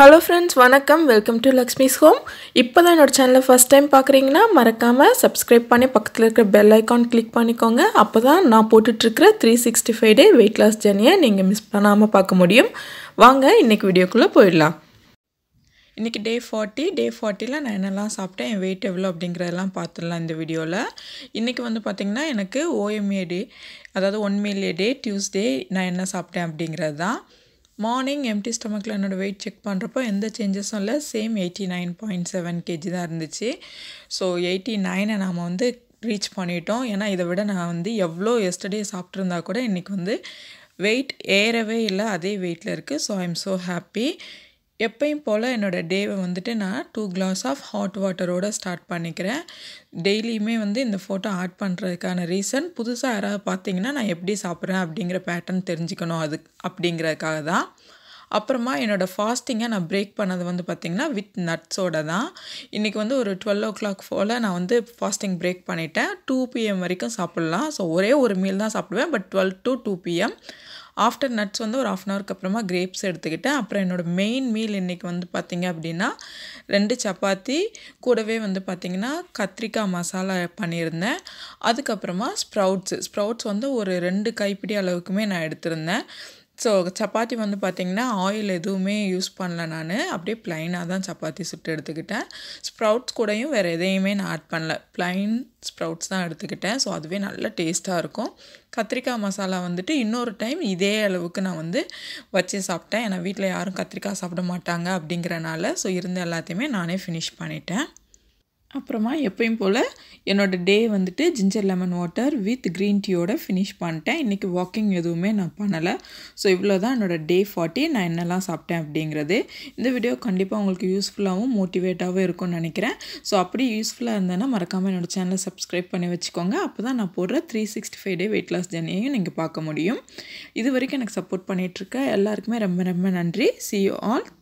hello friends வணக்கம் welcome to Lakshmi's home இப்போ தான் என்னோட சேனலை ஃபஸ்ட் டைம் பார்க்குறீங்கன்னா மறக்காமல் சப்ஸ்கிரைப் பண்ணி பக்கத்தில் இருக்கிற பெல் ஐக்கான் கிளிக் பண்ணிக்கோங்க அப்போ தான் நான் போட்டுட்ருக்கிற three sixty five day weight loss ஜர்னியை நீங்கள் மிஸ் பண்ணாமல் பார்க்க முடியும் வாங்க இன்றைக்கி வீடியோக்குள்ளே போயிடலாம் இன்றைக்கி டே ஃபார்ட்டி டே ஃபார்ட்டியில் நான் என்னெல்லாம் சாப்பிட்டேன் என் வெயிட் எவ்வளோ அப்படிங்கிறதெல்லாம் பார்த்துடலாம் இந்த வீடியோவில் இன்றைக்கி வந்து பார்த்திங்கன்னா எனக்கு ஓஎம்ஏ டே அதாவது ஒன் மீல் டே டியூஸ்டே நான் என்ன சாப்பிட்டேன் அப்படிங்கிறது தான் மார்னிங் எம்டி ஸ்டமக்கில் என்னோடய வெயிட் செக் பண்ணுறப்போ எந்த சேஞ்சஸும் இல்லை same eighty nine point seven KG தான் இருந்துச்சு ஸோ எயிட்டி நைனை நாம் வந்து ரீச் பண்ணிட்டோம் ஏன்னா இதை விட நான் வந்து எவ்வளோ எஸ்டர்டே சாப்பிட்ருந்தா கூட இன்றைக்கி வந்து வெயிட் ஏறவே இல்லை அதே வெயிட்டில் இருக்குது so I am so happy எப்பயும் போல் என்னோடய டேவை வந்துட்டு நான் டூ கிளாஸ் ஆஃப் ஹாட் வாட்டரோடு ஸ்டார்ட் பண்ணிக்கிறேன் டெய்லியுமே வந்து இந்த ஃபோட்டோ ஆட் பண்ணுறதுக்கான ரீசன் புதுசாக யாராவது பார்த்தீங்கன்னா நான் எப்படி சாப்பிட்றேன் அப்படிங்கிற பேட்டர்ன் தெரிஞ்சுக்கணும் அது அப்படிங்கிறதுக்காக தான் அப்புறமா என்னோடய ஃபாஸ்டிங்கை நான் பிரேக் பண்ணது வந்து பார்த்திங்கன்னா வித் நட்ஸோட தான் இன்றைக்கி வந்து ஒரு டுவெல் ஓ கிளாக் போல் நான் வந்து ஃபாஸ்டிங் பிரேக் பண்ணிட்டேன் டூ பிஎம் வரைக்கும் சாப்பிட்லாம் ஸோ ஒரே ஒரு மீல் தான் சாப்பிடுவேன் but twelve to two PM after nuts வந்து ஒரு ஆஃப் அன் ஹவருக்கு அப்புறமா கிரேப்ஸ் எடுத்துக்கிட்டேன் அப்புறம் என்னோடய மெயின் மீல் இன்றைக்கி வந்து பார்த்திங்க அப்படின்னா ரெண்டு சப்பாத்தி கூடவே வந்து பார்த்திங்கன்னா கத்திரிக்காய் மசாலா பண்ணியிருந்தேன் அதுக்கப்புறமா ஸ்ப்ரவுட்ஸு ஸ்ப்ரவுட்ஸ் வந்து ஒரு ரெண்டு கைப்பிடி அளவுக்குமே நான் எடுத்திருந்தேன் ஸோ சப்பாத்தி வந்து பார்த்திங்கன்னா ஆயில் எதுவுமே யூஸ் பண்ணல நான் அப்படியே ப்ளைனாக தான் சப்பாத்தி சுட்டு எடுத்துக்கிட்டேன் ஸ்ப்ரவுட்ஸ் கூடயும் வேறு எதையுமே நான் ஆட் பண்ணல ப்ளைன் ஸ்ப்ரவுட்ஸ் தான் எடுத்துக்கிட்டேன் ஸோ அதுவே நல்ல டேஸ்ட்டாக இருக்கும் கத்திரிக்காய் மசாலா வந்துட்டு இன்னொரு டைம் இதே அளவுக்கு நான் வந்து வச்சு சாப்பிட்டேன் ஏன்னா வீட்டில் யாரும் கத்திரிக்காய் சாப்பிட மாட்டாங்க அப்படிங்கிறனால ஸோ இருந்த எல்லாத்தையுமே நானே ஃபினிஷ் பண்ணிட்டேன் அப்புறமா எப்பயும் போல் என்னோடய டே வந்துட்டு ginger lemon water with green டீயோட ஃபினிஷ் பண்ணிட்டேன் இன்றைக்கி வாக்கிங் எதுவுமே நான் பண்ணலை ஸோ இவ்வளோ தான் என்னோடய டே ஃபார்ட்டி நான் என்னெல்லாம் சாப்பிட்டேன் அப்படிங்கிறது இந்த வீடியோ கண்டிப்பாக உங்களுக்கு யூஸ்ஃபுல்லாகவும் மோட்டிவேட்டாகவும் இருக்கும்னு நினைக்கிறேன் ஸோ அப்படி யூஸ்ஃபுல்லாக இருந்தேன்னா மறக்காமல் என்னோடய சேனலை சப்ஸ்கிரைப் பண்ணி வச்சுக்கோங்க அப்போ தான் நான் போடுற three sixty five day weight loss ஜர்னியையும் நீங்கள் பார்க்க முடியும் இது வரைக்கும் எனக்கு சப்போர்ட் பண்ணிகிட்ருக்க எல்லாருக்குமே ரொம்ப ரொம்ப நன்றி சி யூ ஆல்